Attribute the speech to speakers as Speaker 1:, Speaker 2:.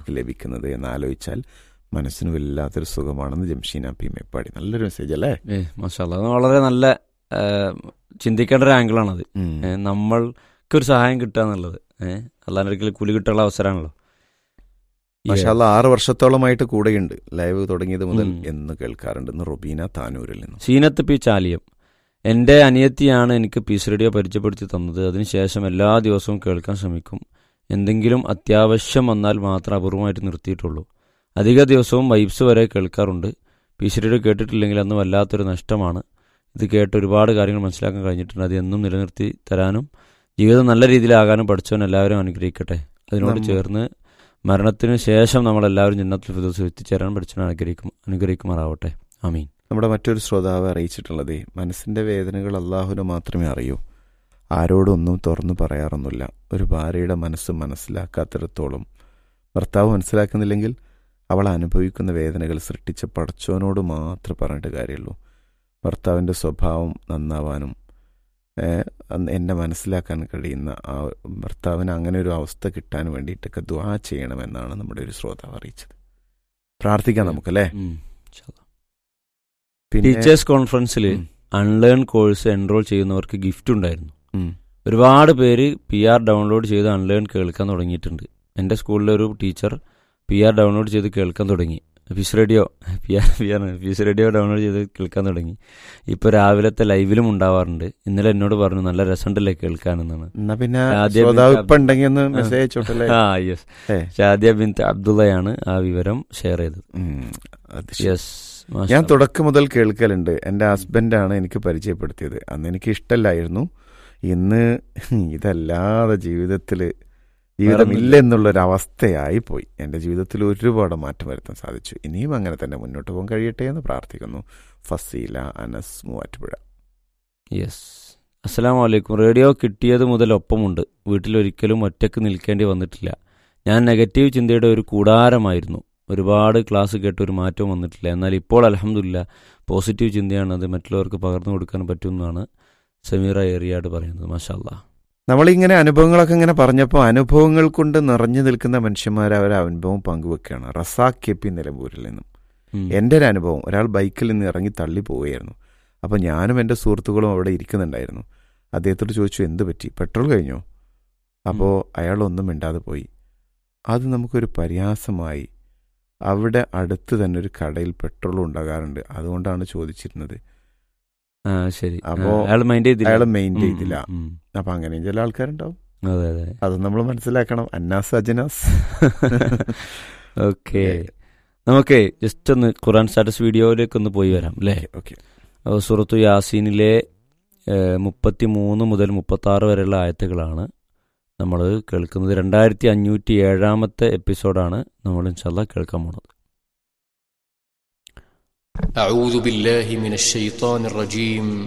Speaker 1: നമുക്ക് ലഭിക്കുന്നത് എന്ന് ആലോചിച്ചാൽ മനസ്സിന് വല്ലാത്തൊരു സുഖമാണെന്ന് ജംഷീന പി മേപ്പാടി നല്ലൊരു മെസ്സേജ് അല്ലേ
Speaker 2: ഏ മാഷാല്ല അത് വളരെ നല്ല ഏ, ചിന്തിക്കേണ്ട ഒരു ആംഗിളാണത്
Speaker 1: ഉം.
Speaker 2: ഏ, നമ്മൾക്കൊരു സഹായം കിട്ടുക എന്നുള്ളത് ഏഹ് അല്ലാണ്ട് ഒരിക്കലും കൂലി കിട്ടാനുള്ള അവസരമാണല്ലോ
Speaker 1: മാഷാ അല്ലാ, ആറ് വർഷത്തോളമായിട്ട് കൂടെയുണ്ട് ലൈവ് തുടങ്ങിയത് മുതൽ
Speaker 2: ഉം.
Speaker 1: എന്ന് കേൾക്കാറുണ്ട് ഇന്ന് റുബീന താനൂരിൽ നിന്നും
Speaker 2: സീനത്ത് പി ചാലിയം എൻ്റെ അനിയത്തിയാണ് എനിക്ക് പീസ് റേഡിയോ പരിചയപ്പെടുത്തി തന്നത് അതിനുശേഷം എല്ലാ ദിവസവും കേൾക്കാൻ ശ്രമിക്കും എന്തെങ്കിലും അത്യാവശ്യം വന്നാൽ മാത്രം അപൂർവമായിട്ട് നിർത്തിയിട്ടുള്ളൂ അധിക ദിവസവും വൈബ്സ് വരെ കേൾക്കാറുണ്ട് പീസ് റേഡിയോ കേട്ടിട്ടില്ലെങ്കിൽ അന്ന് വല്ലാത്തൊരു നഷ്ടമാണ് ഇത് കേട്ട് ഒരുപാട് കാര്യങ്ങൾ മനസ്സിലാക്കാൻ കഴിഞ്ഞിട്ടുണ്ട് അത് എന്നും നിലനിർത്തി തരാനും ജീവിതം നല്ല രീതിയിലാകാനും പഠിച്ചവൻ എല്ലാവരും അനുഗ്രഹിക്കട്ടെ അതിനോട്
Speaker 1: നമ്മ-
Speaker 2: ചേർന്ന് മരണത്തിന് ശേഷം നമ്മളെല്ലാവരും ജന്നത്തിൽ ഫിദോസ് എത്തിച്ചേരാൻ പഠിച്ചവൻ അനുഗ്രഹിക്കും അനുഗ്രഹിക്കുമാറാവട്ടെ ആമീൻ
Speaker 1: നമ്മുടെ മറ്റൊരു ശ്രോതാവ് അറിയിച്ചിട്ടുള്ളത് മനസ്സിന്റെ വേദനകൾ അള്ളാഹുവിന് മാത്രമേ അറിയൂ ആരോടൊന്നും തുറന്നു പറയാറൊന്നുമില്ല ഒരു ഭാര്യയുടെ മനസ്സ് മനസ്സിലാക്കാത്തിടത്തോളം ഭർത്താവ് മനസ്സിലാക്കുന്നില്ലെങ്കിൽ അവൾ അനുഭവിക്കുന്ന വേദനകൾ സൃഷ്ടിച്ച പടച്ചോനോട് മാത്രം പറഞ്ഞിട്ട് കാര്യമുള്ളൂ ഭർത്താവിൻ്റെ സ്വഭാവം നന്നാവാനും ഏഹ്, അന്ന് എന്നെ മനസ്സിലാക്കാൻ കഴിയുന്ന ആ ഭർത്താവിന് അങ്ങനെ ഒരു അവസ്ഥ കിട്ടാൻ വേണ്ടിയിട്ടൊക്കെ ദ്വാ ചെയ്യണമെന്നാണ് നമ്മുടെ ഒരു ശ്രോതാവ് അറിയിച്ചത് പ്രാർത്ഥിക്കാം നമുക്കല്ലേ
Speaker 2: ഉം. ഇൻഷാ അല്ലാ.
Speaker 1: പിന്നെ
Speaker 2: ടീച്ചേഴ്സ് കോൺഫറൻസിൽ
Speaker 1: ഉം,
Speaker 2: അൺലേൺ കോഴ്സ് എൻറോൾ ചെയ്യുന്നവർക്ക് ഗിഫ്റ്റ് ഉണ്ടായിരുന്നു
Speaker 1: ഉം.
Speaker 2: ഒരുപാട് പേര് പി ആർ ഡൗൺലോഡ് ചെയ്ത് അൺലേൺ കേൾക്കാൻ തുടങ്ങിയിട്ടുണ്ട് എൻ്റെ സ്കൂളിലെ ഒരു ടീച്ചർ പി ആർ ഡൗൺലോഡ് ചെയ്ത് കേൾക്കാൻ തുടങ്ങി peace radio P R P R peace radio download ചെയ്ത് കേൾക്കാൻ തുടങ്ങി ഇപ്പോൾ രാവിലത്തെ ലൈവിലും ഉണ്ടാവാറുണ്ട് ഇന്നലെ എന്നോട് പറഞ്ഞു നല്ല രസമുണ്ടല്ലേ കേൾക്കാനെന്നാണ്
Speaker 1: എന്നാ പിന്നെ
Speaker 2: ആദ്യം
Speaker 1: ശ്രോതാവ്
Speaker 2: പിന്നെ-
Speaker 1: ഇപ്പൊ ഉണ്ടെങ്കിൽ ഒന്ന് മെസ്സേജ് അയച്ചോട്ടല്ലേ
Speaker 2: ആ യെസ്
Speaker 1: ഏ.
Speaker 2: ഷാദിയ ബിൻ അബ്ദുള്ളയാണ് ആ വിവരം ഷെയർ ചെയ്തത്
Speaker 1: ഉം, അത് ശരി.
Speaker 2: യെസ്
Speaker 1: ഞാൻ തുടക്കം മുതൽ കേൾക്കലുണ്ട് എൻ്റെ ഹസ്ബൻഡാണ് എനിക്ക് പരിചയപ്പെടുത്തിയത് അന്ന് എനിക്ക് ഇഷ്ടമല്ലായിരുന്നു ഇന്ന് ഇതല്ലാതെ ജീവിതത്തിൽ ജീവിതമില്ല എന്നുള്ളൊരു അവസ്ഥയായി പോയി എൻ്റെ ജീവിതത്തിൽ ഒരുപാട് മാറ്റം വരുത്താൻ സാധിച്ചു ഇനിയും അങ്ങനെ തന്നെ മുന്നോട്ട് പോകാൻ കഴിയട്ടെ എന്ന് പ്രാർത്ഥിക്കുന്നു ഫസീല അനസ് മൂവാറ്റുപുഴ
Speaker 2: യെസ് അസ്സലാമു അലൈക്കും റേഡിയോ കിട്ടിയത് മുതൽ ഒപ്പമുണ്ട് വീട്ടിലൊരിക്കലും ഒറ്റക്ക് നിൽക്കേണ്ടി വന്നിട്ടില്ല ഞാൻ നെഗറ്റീവ് ചിന്തയുടെ ഒരു കൂടാരമായിരുന്നു ഒരുപാട് ക്ലാസ് കേട്ട് ഒരു മാറ്റവും വന്നിട്ടില്ല എന്നാൽ ഇപ്പോൾ അലഹമില്ല പോസിറ്റീവ് ചിന്തയാണ് അത് മറ്റുള്ളവർക്ക് പകർന്നു കൊടുക്കാൻ പറ്റുമെന്നാണ് സമീറ ഏറിയാട് പറയുന്നത് മാഷാല്ല
Speaker 1: നമ്മളിങ്ങനെ അനുഭവങ്ങളൊക്കെ ഇങ്ങനെ പറഞ്ഞപ്പോൾ അനുഭവങ്ങൾ കൊണ്ട് നിറഞ്ഞു നിൽക്കുന്ന മനുഷ്യന്മാർ അവരെ അനുഭവം പങ്കുവെക്കുകയാണ് റസാഖ് കെ പി നിലമ്പൂരിൽ നിന്നും എൻ്റെ ഒരു അനുഭവം ഒരാൾ ബൈക്കിൽ നിന്ന് ഇറങ്ങി തള്ളി പോവുകയായിരുന്നു അപ്പോൾ ഞാനും എൻ്റെ സുഹൃത്തുക്കളും അവിടെ ഇരിക്കുന്നുണ്ടായിരുന്നു അദ്ദേഹത്തോട് ചോദിച്ചു എന്ത് പറ്റി പെട്രോൾ കഴിഞ്ഞോ അപ്പോൾ അയാൾ ഒന്നും മിണ്ടാതെ പോയി അത് നമുക്കൊരു പരിഹാസമായി അവിടെ അടുത്ത് തന്നെ ഒരു കടയിൽ പെട്രോൾ ഉണ്ടാകാറുണ്ട് അതുകൊണ്ടാണ് ചോദിച്ചിരുന്നത്
Speaker 2: ആ ശരി
Speaker 1: അപ്പോ
Speaker 2: അയാൾ മൈൻഡ് ചെയ്തില്ല
Speaker 1: അയാൾ മെയിൻ
Speaker 2: ഉം,
Speaker 1: ചെയ്തില്ല
Speaker 2: ഉം, ഉം.
Speaker 1: അപ്പം അങ്ങനെയും ചില ആൾക്കാരുണ്ടാവും
Speaker 2: അതെ അതെ
Speaker 1: അത് നമ്മൾ മനസ്സിലാക്കണം അന്നാസ് അജനാസ്
Speaker 2: ഓക്കെ നമുക്ക് ജസ്റ്റ് ഒന്ന് ഖുറാൻ സ്റ്റാറ്റസ് വീഡിയോയിലേക്ക് ഒന്ന് പോയി വരാം അല്ലേ
Speaker 1: ഓക്കെ
Speaker 2: അഹ് സൂറത്തു യാസീനിലെ മുപ്പത്തി മൂന്ന് മുതൽ മുപ്പത്തി ആറ് വരെയുള്ള ആയത്തുകളാണ് നമ്മൾ കേൾക്കുന്നത് രണ്ടായിരത്തി അഞ്ഞൂറ്റി ഏഴാമത്തെ എപ്പിസോഡാണ് നമ്മൾ ഇൻഷാല്ല കേൾക്കാൻ പോണത്
Speaker 3: أعوذ بالله من الشيطان الرجيم